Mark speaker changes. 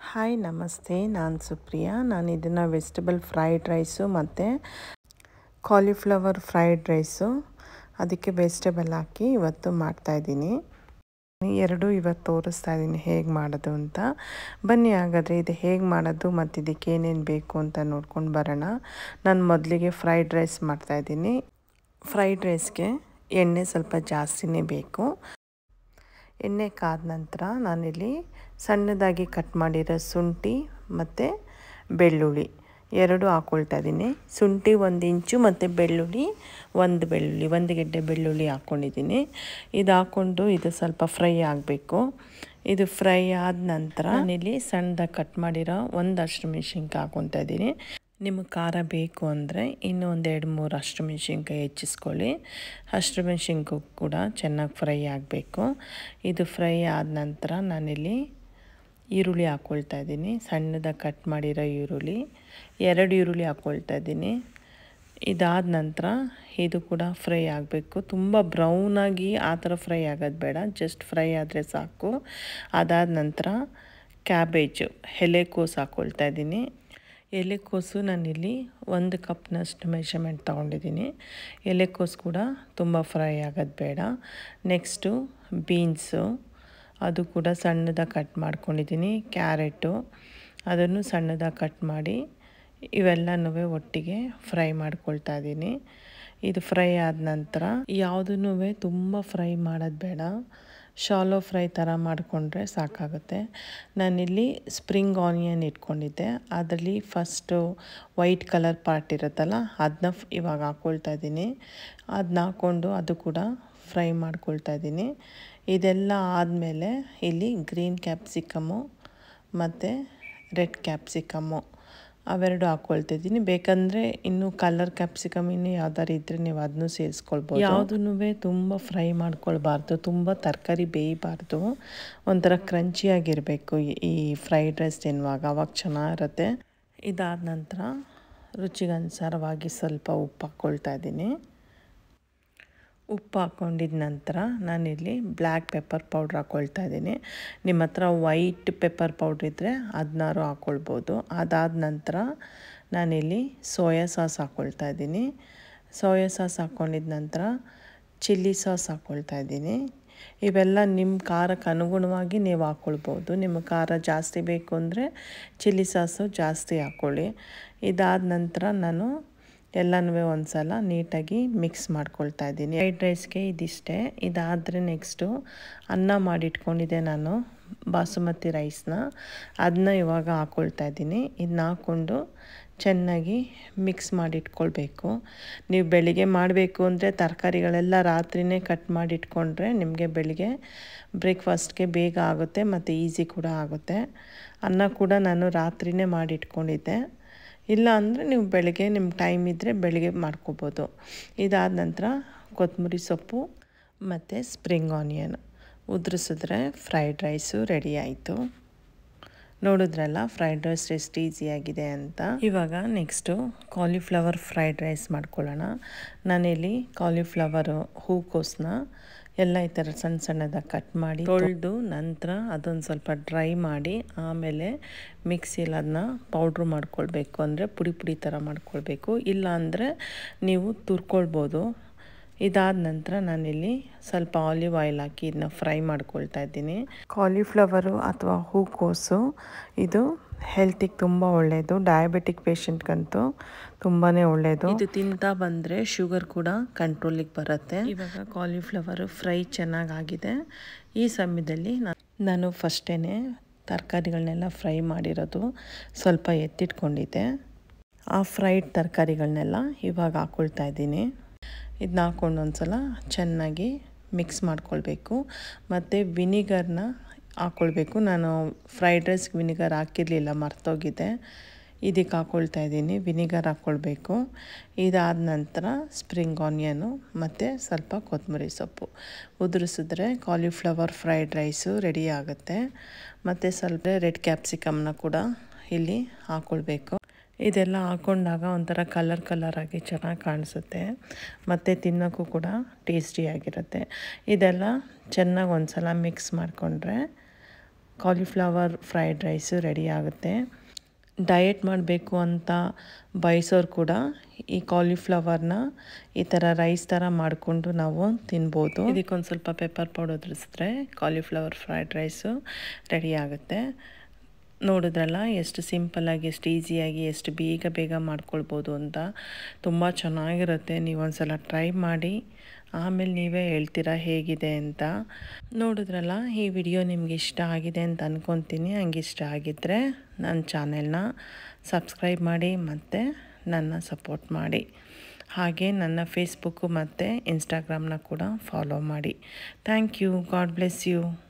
Speaker 1: hi ನಮಸ್ತೆ ನಾನು ಸುಪ್ರಿಯಾ ನಾನು ಇದನ್ನು ವೆಜಿಟಬಲ್ ಫ್ರೈಡ್ ರೈಸು ಮತ್ತು ಕಾಲಿಫ್ಲವರ್ ಫ್ರೈಡ್ ರೈಸು ಅದಕ್ಕೆ ವೆಜಿಟಬಲ್ ಹಾಕಿ ಇವತ್ತು ಮಾಡ್ತಾಯಿದ್ದೀನಿ ಎರಡು ಇವತ್ತು ತೋರಿಸ್ತಾ ಇದ್ದೀನಿ ಹೇಗೆ ಮಾಡೋದು ಅಂತ ಬನ್ನಿ ಹಾಗಾದರೆ ಇದು ಹೇಗೆ ಮಾಡೋದು ಮತ್ತು ಇದಕ್ಕೆ ಏನೇನು ಬೇಕು ಅಂತ ನೋಡ್ಕೊಂಡು ಬರೋಣ ನಾನು ಮೊದಲಿಗೆ ಫ್ರೈಡ್ ರೈಸ್ ಮಾಡ್ತಾಯಿದ್ದೀನಿ ಫ್ರೈಡ್ ರೈಸ್ಗೆ ಎಣ್ಣೆ ಸ್ವಲ್ಪ ಜಾಸ್ತಿನೇ ಬೇಕು ಎಣ್ಣೆ ಕಾದ ನಂತರ ನಾನಿಲ್ಲಿ ಸಣ್ಣದಾಗಿ ಕಟ್ ಮಾಡಿರೋ ಶುಂಠಿ ಮತ್ತು ಬೆಳ್ಳುಳ್ಳಿ ಎರಡು ಹಾಕ್ಕೊಳ್ತಾ ಇದ್ದೀನಿ ಶುಂಠಿ ಒಂದು ಇಂಚು ಮತ್ತು ಬೆಳ್ಳುಳ್ಳಿ ಒಂದು ಬೆಳ್ಳುಳ್ಳಿ ಒಂದು ಗೆಡ್ಡೆ ಬೆಳ್ಳುಳ್ಳಿ ಹಾಕ್ಕೊಂಡಿದ್ದೀನಿ ಇದು ಹಾಕ್ಕೊಂಡು ಇದು ಸ್ವಲ್ಪ ಫ್ರೈ ಆಗಬೇಕು ಇದು ಫ್ರೈ ಆದ ನಂತರ ನಾನಿಲ್ಲಿ ಸಣ್ಣದಾಗಿ ಕಟ್ ಮಾಡಿರೋ ಒಂದು ಹಸಿಮೆಣ್ಸಿನ್ಕಾಯಿ ಹಾಕ್ಕೊತಾ ಇದ್ದೀನಿ ನಿಮಗೆ ಖಾರ ಬೇಕು ಅಂದರೆ ಇನ್ನೂ ಒಂದು ಎರಡು ಮೂರು ಹಸಿಮೆಣ್ಸಿನ್ಕಾಯಿ ಹೆಚ್ಚಿಸ್ಕೊಳ್ಳಿ ಹಸಿಮೆಣ್ಸಿನ್ಕಾಯಿ ಕೂಡ ಚೆನ್ನಾಗಿ ಫ್ರೈ ಆಗಬೇಕು ಇದು ಫ್ರೈ ಆದ ನಂತರ ನಾನಿಲ್ಲಿ ಈರುಳ್ಳಿ ಹಾಕ್ಕೊಳ್ತಾ ಇದ್ದೀನಿ ಸಣ್ಣದಾಗಿ ಕಟ್ ಮಾಡಿರೋ ಈರುಳ್ಳಿ ಎರಡು ಈರುಳ್ಳಿ ಹಾಕ್ಕೊಳ್ತಾ ಇದ್ದೀನಿ ಇದಾದ ನಂತರ ಇದು ಕೂಡ ಫ್ರೈ ಆಗಬೇಕು ತುಂಬ ಬ್ರೌನಾಗಿ ಆ ಥರ ಫ್ರೈ ಆಗೋದು ಬೇಡ ಜಸ್ಟ್ ಫ್ರೈ ಆದರೆ ಸಾಕು ಅದಾದ ನಂತರ ಕ್ಯಾಬೇಜು ಎಲೆಕೋಸು ಹಾಕ್ಕೊಳ್ತಾ ಇದ್ದೀನಿ ಎಲೆಕೋಸು ನಾನಿಲ್ಲಿ ಒಂದು ಕಪ್ನಷ್ಟು ಮೆಷರ್ಮೆಂಟ್ ತೊಗೊಂಡಿದ್ದೀನಿ ಎಲೆಕೋಸು ಕೂಡ ತುಂಬ ಫ್ರೈ ಆಗೋದು ಬೇಡ ನೆಕ್ಸ್ಟು ಬೀನ್ಸು ಅದು ಕೂಡ ಸಣ್ಣದಾಗಿ ಕಟ್ ಮಾಡ್ಕೊಂಡಿದ್ದೀನಿ ಕ್ಯಾರೆಟು ಅದನ್ನು ಸಣ್ಣದಾಗಿ ಕಟ್ ಮಾಡಿ ಇವೆಲ್ಲನೂ ಒಟ್ಟಿಗೆ ಫ್ರೈ ಮಾಡ್ಕೊಳ್ತಾ ಇದ್ದೀನಿ ಇದು ಫ್ರೈ ಆದ ನಂತರ ಯಾವುದನ್ನೂ ತುಂಬ ಫ್ರೈ ಮಾಡೋದು ಬೇಡ ಶಾಲೋ ಫ್ರೈ ಥರ ಮಾಡಿಕೊಂಡ್ರೆ ಸಾಕಾಗುತ್ತೆ ನಾನಿಲ್ಲಿ ಸ್ಪ್ರಿಂಗ್ ಆನಿಯನ್ ಇಟ್ಕೊಂಡಿದ್ದೆ ಅದರಲ್ಲಿ ಫಸ್ಟು ವೈಟ್ ಕಲರ್ ಪಾರ್ಟ್ ಇರುತ್ತಲ್ಲ ಅದನ್ನ ಇವಾಗ ಹಾಕ್ಕೊಳ್ತಾ ಇದ್ದೀನಿ ಅದನ್ನ ಹಾಕ್ಕೊಂಡು ಅದು ಕೂಡ ಫ್ರೈ ಮಾಡ್ಕೊಳ್ತಾ ಇದ್ದೀನಿ ಇದೆಲ್ಲ ಆದಮೇಲೆ ಇಲ್ಲಿ ಗ್ರೀನ್ ಕ್ಯಾಪ್ಸಿಕಮ್ಮು ಮತ್ತು ರೆಡ್ ಕ್ಯಾಪ್ಸಿಕಮ್ಮು ಅವೆರಡು ಹಾಕ್ಕೊಳ್ತಿದ್ದೀನಿ ಬೇಕಂದರೆ ಇನ್ನು ಕಲರ್ ಕ್ಯಾಪ್ಸಿಕಮ್ ಇನ್ನು ಯಾವ್ದಾರು ಇದ್ದರೆ ನೀವು ಅದನ್ನು ಸೇರಿಸ್ಕೊಳ್ಬೋದು ಯಾವುದನ್ನು ತುಂಬ ಫ್ರೈ ಮಾಡ್ಕೊಳ್ಬಾರ್ದು ತುಂಬ ತರಕಾರಿ ಬೇಯಬಾರ್ದು ಒಂಥರ ಕ್ರಂಚಿಯಾಗಿರಬೇಕು ಈ ಫ್ರೈಡ್ ರೈಸ್ ತಿನ್ನುವಾಗ ಅವಾಗ ಚೆನ್ನಾಗಿರುತ್ತೆ ಇದಾದ ನಂತರ ರುಚಿಗನುಸಾರವಾಗಿ ಸ್ವಲ್ಪ ಉಪ್ಪು ಹಾಕ್ಕೊಳ್ತಾ ಇದ್ದೀನಿ ಉಪ್ಪು ಹಾಕ್ಕೊಂಡಿದ ನಂತರ ನಾನಿಲ್ಲಿ ಬ್ಲ್ಯಾಕ್ ಪೆಪ್ಪರ್ ಪೌಡ್ರ್ ಹಾಕ್ಕೊಳ್ತಾ ಇದ್ದೀನಿ ನಿಮ್ಮ ಹತ್ರ ವೈಟ್ ಪೆಪ್ಪರ್ ಪೌಡ್ರ್ ಇದ್ದರೆ ಅದನ್ನಾರು ಹಾಕ್ಕೊಳ್ಬೋದು ಅದಾದ ನಂತರ ನಾನಿಲ್ಲಿ ಸೋಯಾ ಸಾಸ್ ಹಾಕ್ಕೊಳ್ತಾ ಇದ್ದೀನಿ ಸೋಯಾ ಸಾಸ್ ಹಾಕ್ಕೊಂಡಿದ ನಂತರ ಚಿಲ್ಲಿ ಸಾಸ್ ಹಾಕ್ಕೊಳ್ತಾ ಇದ್ದೀನಿ ಇವೆಲ್ಲ ನಿಮ್ಮ ಖಾರಕ್ಕೆ ಅನುಗುಣವಾಗಿ ನೀವು ಹಾಕ್ಕೊಳ್ಬೋದು ನಿಮ್ಮ ಖಾರ ಜಾಸ್ತಿ ಬೇಕು ಅಂದರೆ ಚಿಲ್ಲಿ ಸಾಸು ಜಾಸ್ತಿ ಹಾಕ್ಕೊಳ್ಳಿ ಇದಾದ ನಂತರ ನಾನು ಎಲ್ಲನೂ ಒಂದು ಸಲ ನೀಟಾಗಿ ಮಿಕ್ಸ್ ಮಾಡ್ಕೊಳ್ತಾ ಇದ್ದೀನಿ ಫ್ರೈಡ್ ರೈಸ್ಗೆ ಇದಿಷ್ಟೇ ಇದಾದರೆ ನೆಕ್ಸ್ಟು ಅನ್ನ ಮಾಡಿಟ್ಕೊಂಡಿದ್ದೆ ನಾನು ಬಾಸುಮತಿ ರೈಸ್ನ ಅದನ್ನ ಇವಾಗ ಹಾಕ್ಕೊಳ್ತಾ ಇದ್ದೀನಿ ಇದನ್ನ ಹಾಕ್ಕೊಂಡು ಚೆನ್ನಾಗಿ ಮಿಕ್ಸ್ ಮಾಡಿಟ್ಕೊಳ್ಬೇಕು ನೀವು ಬೆಳಿಗ್ಗೆ ಮಾಡಬೇಕು ಅಂದರೆ ತರಕಾರಿಗಳೆಲ್ಲ ರಾತ್ರಿಯೇ ಕಟ್ ಮಾಡಿಟ್ಕೊಂಡ್ರೆ ನಿಮಗೆ ಬೆಳಿಗ್ಗೆ ಬ್ರೇಕ್ಫಾಸ್ಟ್ಗೆ ಬೇಗ ಆಗುತ್ತೆ ಮತ್ತು ಈಸಿ ಕೂಡ ಆಗುತ್ತೆ ಅನ್ನ ಕೂಡ ನಾನು ರಾತ್ರಿಯೇ ಮಾಡಿಟ್ಕೊಂಡಿದ್ದೆ ಇಲ್ಲ ಅಂದರೆ ನೀವು ಬೆಳಗ್ಗೆ ನಿಮ್ಮ ಟೈಮ್ ಇದ್ದರೆ ಬೆಳಗ್ಗೆ ಮಾಡ್ಕೋಬೋದು ಇದಾದ ನಂತರ ಕೊತ್ತಂಬರಿ ಸೊಪ್ಪು ಮತ್ತು ಸ್ಪ್ರಿಂಗ್ ಆನಿಯನ್ ಉದುರಿಸಿದ್ರೆ ಫ್ರೈಡ್ ರೈಸು ರೆಡಿ ಆಯಿತು ನೋಡಿದ್ರಲ್ಲ ಫ್ರೈಡ್ ರೈಸ್ ಎಷ್ಟು ಈಸಿಯಾಗಿದೆ ಅಂತ ಇವಾಗ ನೆಕ್ಸ್ಟು ಕಾಲಿಫ್ಲವರ್ ಫ್ರೈಡ್ ರೈಸ್ ಮಾಡ್ಕೊಳ್ಳೋಣ ನಾನಿಲ್ಲಿ ಕಾಲಿಫ್ಲವರು ಹೂಕೋಸನ್ನ ಎಲ್ಲ ಈ ಥರ ಸಣ್ಣ ಸಣ್ಣದಾಗಿ ಕಟ್ ಮಾಡಿ ತೊಳೆದು ನಂತರ ಅದೊಂದು ಸ್ವಲ್ಪ ಡ್ರೈ ಮಾಡಿ ಆಮೇಲೆ ಮಿಕ್ಸಿಲಿ ಅದನ್ನ ಪೌಡ್ರು ಮಾಡ್ಕೊಳ್ಬೇಕು ಅಂದರೆ ಪುಡಿ ಪುಡಿ ಥರ ಮಾಡ್ಕೊಳ್ಬೇಕು ಇಲ್ಲ ಅಂದರೆ ನೀವು ತುರ್ಕೊಳ್ಬೋದು ಇದಾದ ನಂತರ ನಾನಿಲ್ಲಿ ಸ್ವಲ್ಪ ಆಲಿವ್ ಆಯಿಲ್ ಹಾಕಿ ಇದನ್ನ ಫ್ರೈ ಮಾಡ್ಕೊಳ್ತಾ ಇದ್ದೀನಿ ಕಾಲಿಫ್ಲವರು ಅಥವಾ ಹೂಕೋಸು ಇದು ಹೆಲ್ತಿಗೆ ತುಂಬ ಒಳ್ಳೆಯದು ಡಯಾಬಿಟಿಕ್ ಪೇಷಂಟ್ಗಂತೂ ತುಂಬಾ ಒಳ್ಳೆಯದು ಇದು ತಿಂತಾ ಬಂದರೆ ಶುಗರ್ ಕೂಡ ಕಂಟ್ರೋಲಿಗೆ ಬರುತ್ತೆ ಇವಾಗ ಕಾಲಿಫ್ಲವರು ಫ್ರೈ ಚೆನ್ನಾಗಾಗಿದೆ ಈ ಸಮಯದಲ್ಲಿ ನಾನು ಫಸ್ಟೇ ತರಕಾರಿಗಳನ್ನೆಲ್ಲ ಫ್ರೈ ಮಾಡಿರೋದು ಸ್ವಲ್ಪ ಎತ್ತಿಟ್ಕೊಂಡಿದ್ದೆ ಆ ಫ್ರೈಡ್ ತರಕಾರಿಗಳನ್ನೆಲ್ಲ ಇವಾಗ ಹಾಕ್ಕೊಳ್ತಾ ಇದ್ದೀನಿ ಇದನ್ನ ಹಾಕ್ಕೊಂಡು ಒಂದು ಸಲ ಚೆನ್ನಾಗಿ ಮಿಕ್ಸ್ ಮಾಡ್ಕೊಳ್ಬೇಕು ಮತ್ತು ವಿನಿಗರ್ನ ಹಾಕ್ಕೊಳ್ಬೇಕು ನಾನು ಫ್ರೈಡ್ ರೈಸ್ಗೆ ವಿನಿಗರ್ ಹಾಕಿರಲಿಲ್ಲ ಮರ್ತೋಗಿದೆ ಇದಕ್ಕೆ ಹಾಕ್ಕೊಳ್ತಾ ಇದ್ದೀನಿ ವಿನಿಗರ್ ಹಾಕ್ಕೊಳ್ಬೇಕು ಇದಾದ ನಂತರ ಸ್ಪ್ರಿಂಗ್ ಆನಿಯನು ಮತ್ತು ಸ್ವಲ್ಪ ಕೊತ್ತಂಬರಿ ಸೊಪ್ಪು ಉದುರಿಸಿದ್ರೆ ಕಾಲಿಫ್ಲವರ್ ಫ್ರೈಡ್ ರೈಸು ರೆಡಿ ಆಗುತ್ತೆ ಮತ್ತು ಸ್ವಲ್ಪ ರೆಡ್ ಕ್ಯಾಪ್ಸಿಕಮ್ನ ಕೂಡ ಇಲ್ಲಿ ಹಾಕ್ಕೊಳ್ಬೇಕು ಇದೆಲ್ಲ ಹಾಕ್ಕೊಂಡಾಗ ಒಂಥರ ಕಲರ್ ಕಲರಾಗಿ ಚೆನ್ನಾಗಿ ಕಾಣಿಸುತ್ತೆ ಮತ್ತು ತಿನ್ನೋಕ್ಕೂ ಕೂಡ ಟೇಸ್ಟಿಯಾಗಿರುತ್ತೆ ಇದೆಲ್ಲ ಚೆನ್ನಾಗಿ ಒಂದು ಸಲ ಮಿಕ್ಸ್ ಮಾಡಿಕೊಂಡ್ರೆ ಕಾಲಿಫ್ಲವರ್ ಫ್ರೈಡ್ ರೈಸು ರೆಡಿ ಆಗುತ್ತೆ ಡಯಟ್ ಮಾಡಬೇಕು ಅಂತ ಬಯಸೋರು ಕೂಡ ಈ ಕಾಲಿಫ್ಲವರ್ನ ಈ ಥರ ರೈಸ್ ಥರ ಮಾಡಿಕೊಂಡು ನಾವು ತಿನ್ಬೋದು ಇದಕ್ಕೊಂದು ಸ್ವಲ್ಪ ಪೆಪ್ಪರ್ ಪೌಡರ್ ಉದುರಿಸಿದ್ರೆ ಕಾಲಿಫ್ಲವರ್ ಫ್ರೈಡ್ ರೈಸು ರೆಡಿ ಆಗುತ್ತೆ ನೋಡಿದ್ರಲ್ಲ ಎಷ್ಟು ಸಿಂಪಲ್ಲಾಗಿ ಎಷ್ಟು ಈಸಿಯಾಗಿ ಎಷ್ಟು ಬೇಗ ಬೇಗ ಮಾಡ್ಕೊಳ್ಬೋದು ಅಂತ ತುಂಬ ಚೆನ್ನಾಗಿರುತ್ತೆ ನೀವು ಒಂದ್ಸಲ ಟ್ರೈ ಮಾಡಿ ಆಮೇಲೆ ನೀವೇ ಹೇಳ್ತೀರಾ ಹೇಗಿದೆ ಅಂತ ನೋಡಿದ್ರಲ್ಲ ಈ ವಿಡಿಯೋ ನಿಮ್ಗೆ ಇಷ್ಟ ಆಗಿದೆ ಅಂತ ಅಂದ್ಕೊತೀನಿ ಹಂಗೆ ಇಷ್ಟ ಆಗಿದ್ದರೆ ನನ್ನ ಚಾನೆಲ್ನ ಸಬ್ಸ್ಕ್ರೈಬ್ ಮಾಡಿ ಮತ್ತು ನನ್ನ ಸಪೋರ್ಟ್ ಮಾಡಿ ಹಾಗೆ ನನ್ನ ಫೇಸ್ಬುಕ್ಕು ಮತ್ತು ಇನ್ಸ್ಟಾಗ್ರಾಮ್ನ ಕೂಡ ಫಾಲೋ ಮಾಡಿ thank you God bless you